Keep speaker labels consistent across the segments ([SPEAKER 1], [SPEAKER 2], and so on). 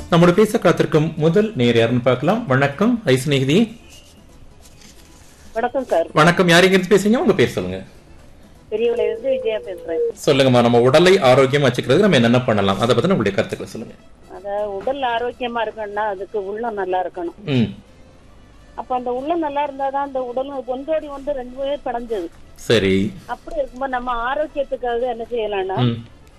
[SPEAKER 1] நம்மோட பேச காத்திருக்கும் முதல் நேர் யாருன்னு பார்க்கலாம் வணக்கம் ஐ சிநேகிதி
[SPEAKER 2] வணக்கம் சார்
[SPEAKER 1] வணக்கம் யார் இருந்து பேசுறீங்க உங்க பேர் சொல்லுங்க
[SPEAKER 2] பெரியவளை இருந்து விஜயா பேசுறேன்
[SPEAKER 1] சொல்லுங்கம்மா நம்ம உடலை ஆரோக்கியமா வச்சுக்கிறது நம்ம என்னென்ன பண்ணலாம் அதை பத்தி உங்களுடைய கருத்துக்களை சொல்லுங்க
[SPEAKER 2] அதாவது உடல் ஆரோக்கியமா இருக்கணும்னா அதுக்கு உள்ளம் நல்லா இருக்கணும்
[SPEAKER 1] ம்
[SPEAKER 2] அப்ப அந்த உள்ளம் நல்லா இருந்தாதான் அந்த உடலும் ஒன்றோடி ஒன்று ரெண்டு பேர் படைஞ்சது
[SPEAKER 1] சரி
[SPEAKER 2] அப்படி இருக்கும்போது நம்ம ஆரோக்கியத்துக்காக என்ன செய்யலாம்னா
[SPEAKER 1] ம்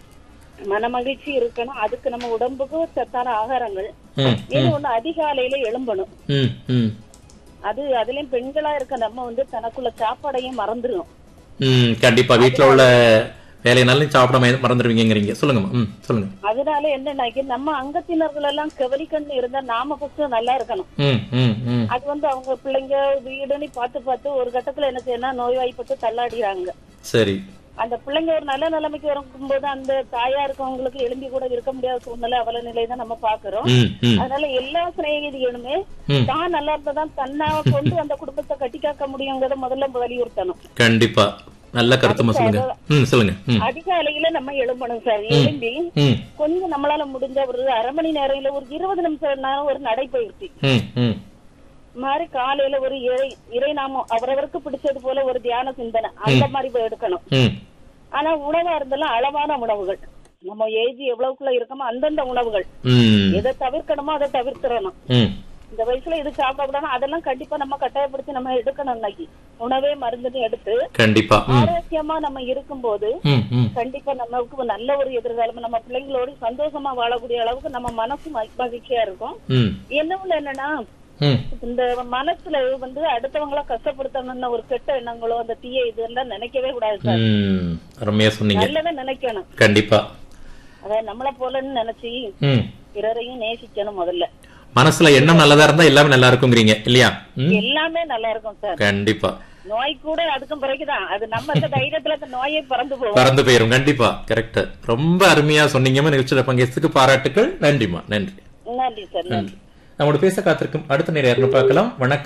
[SPEAKER 2] மன மகிழ்ச்சி இருக்கணும் அதுக்கு நம்ம உடம்புக்கு சத்தான ஆகாரங்கள்
[SPEAKER 1] ம்
[SPEAKER 2] இது ஒண்ணு அதிகாலையில எழும்பணும்
[SPEAKER 1] ம் ம்
[SPEAKER 2] அது அதுலயும் பெண்களா இருக்க நம்ம வந்து தனக்குள்ள சாப்பாடையும் மறந்துடும்
[SPEAKER 1] ம் கண்டிப்பா வீட்ல உள்ள வேலையினாலும் சாப்பிட ம- மறந்துடுவீங்கங்கிறீங்க சொல்லுங்கம்மா ம் சொல்லுங்க
[SPEAKER 2] அதனால என்னன்னாக்கி நம்ம அங்கத்தினர்கள் எல்லாம் கவலிக்கண்ணு இருந்தா நாம ஃபர்ஸ்ட் நல்லா இருக்கணும்
[SPEAKER 1] ம் ம் ம்
[SPEAKER 2] அது வந்து அவங்க பிள்ளைங்க வீடுன்னு பார்த்து பார்த்து ஒரு கட்டத்துல என்ன செய்யணும் நோய்வாய்ப்பட்டு தள்ளாடிறாங்க
[SPEAKER 1] சரி
[SPEAKER 2] அந்த பிள்ளைங்க ஒரு நல்ல நிலைமைக்கு வரும்போது அந்த தாயா இருக்கவங்களுக்கு எழும்பி கூட இருக்க முடியாத சூழ்நிலை அவல நிலை தான் நம்ம பாக்குறோம்
[SPEAKER 1] ம் ம்
[SPEAKER 2] அதனால எல்லா சிநேகிதிகளுமே
[SPEAKER 1] ம்.
[SPEAKER 2] தான் நல்லா இருந்தாதான் தன்னை கொண்டு அந்த குடும்பத்தை கட்டி காக்க முடியுங்கிறத முதல்ல வலியுறுத்தணும்
[SPEAKER 1] கண்டிப்பா நல்ல கருத்துமா சொல்லுங்க ம் சொல்லுங்க ம்
[SPEAKER 2] அதிகாலையில நம்ம எழும்பணும் சார் எழும்பி
[SPEAKER 1] ம்
[SPEAKER 2] கொஞ்சம் நம்மளால முடிஞ்ச ஒரு அரை மணி நேரம் இல்ல ஒரு இருபது நிமிஷம் நேரம் ஒரு நடைப்பயிற்சி
[SPEAKER 1] ம் ம்
[SPEAKER 2] மாதிரி காலையில ஒரு இறை இறை நாமம் அவரவருக்கு பிடிச்சது போல ஒரு தியான சிந்தனை அந்த மாதிரி போய் எடுக்கணும்
[SPEAKER 1] ம்
[SPEAKER 2] ஆனா உணவா இருந்தாலும் அளவான உணவுகள் நம்ம ஏஜ் எவ்வளவுக்குள்ள இருக்கமோ அந்தந்த உணவுகள்
[SPEAKER 1] ம்
[SPEAKER 2] எதை தவிர்க்கணுமோ அதை தவிர்த்திடணும்
[SPEAKER 1] ம்
[SPEAKER 2] இந்த வயசுல இது சாப்பிடக்கூடாது அதெல்லாம் கண்டிப்பா நம்ம கட்டாயப்படுத்தி நம்ம எடுக்கணும் இன்னைக்கு உணவே மருந்துன்னு எடுத்து
[SPEAKER 1] கண்டிப்பா ம்
[SPEAKER 2] ஆரோக்கியமா நம்ம இருக்கும்போது
[SPEAKER 1] ம் ம்
[SPEAKER 2] கண்டிப்பா நமக்கு ஒரு நல்ல ஒரு எதிர்காலம் நம்ம பிள்ளைங்களோட சந்தோஷமா வாழக்கூடிய அளவுக்கு நம்ம மனசு ம- மகிழ்ச்சியா இருக்கும்
[SPEAKER 1] ம்
[SPEAKER 2] என்ன என்னன்னா
[SPEAKER 1] ம்
[SPEAKER 2] இந்த மனசுல வந்து அடுத்தவங்கள கஷ்டப்படுத்தணும்னு ஒரு கெட்ட எண்ணங்களோ அந்த தீய இதெல்லாம் நினைக்கவே கூடாது சார்
[SPEAKER 1] ம் அருமையா சொன்னீங்க
[SPEAKER 2] நல்லதை நினைக்கணும்
[SPEAKER 1] கண்டிப்பா
[SPEAKER 2] அத நம்மள போலன்னு நினைச்சு
[SPEAKER 1] ம்
[SPEAKER 2] பிறரையும் நேசிக்கணும் முதல்ல
[SPEAKER 1] மனசுல எண்ணம் நல்லதா இருந்தா எல்லாமே நல்லா இருக்குங்கிறீங்க இல்லையா ம்
[SPEAKER 2] எல்லாமே நல்லா இருக்கும் சார்
[SPEAKER 1] கண்டிப்பா
[SPEAKER 2] நோய் கூட அதுக்கும் பிறகுதான் அது நம்ம இந்த தைரியத்துல அந்த நோயை பறந்து போவோம்
[SPEAKER 1] பறந்து போயிரும் கண்டிப்பா கரெக்ட் ரொம்ப அருமையா சொன்னீங்கம்மா நிகழ்ச்சியில பங்கேற்றதுக்கு பாராட்டுக்கள் நன்றிமா நன்றி
[SPEAKER 2] நன்றி சார் நன்றி
[SPEAKER 1] நம்மளோட பேச காத்திருக்கும் அடுத்த நேரம் யாருன்னு பார்க்கலாம் வணக்கம்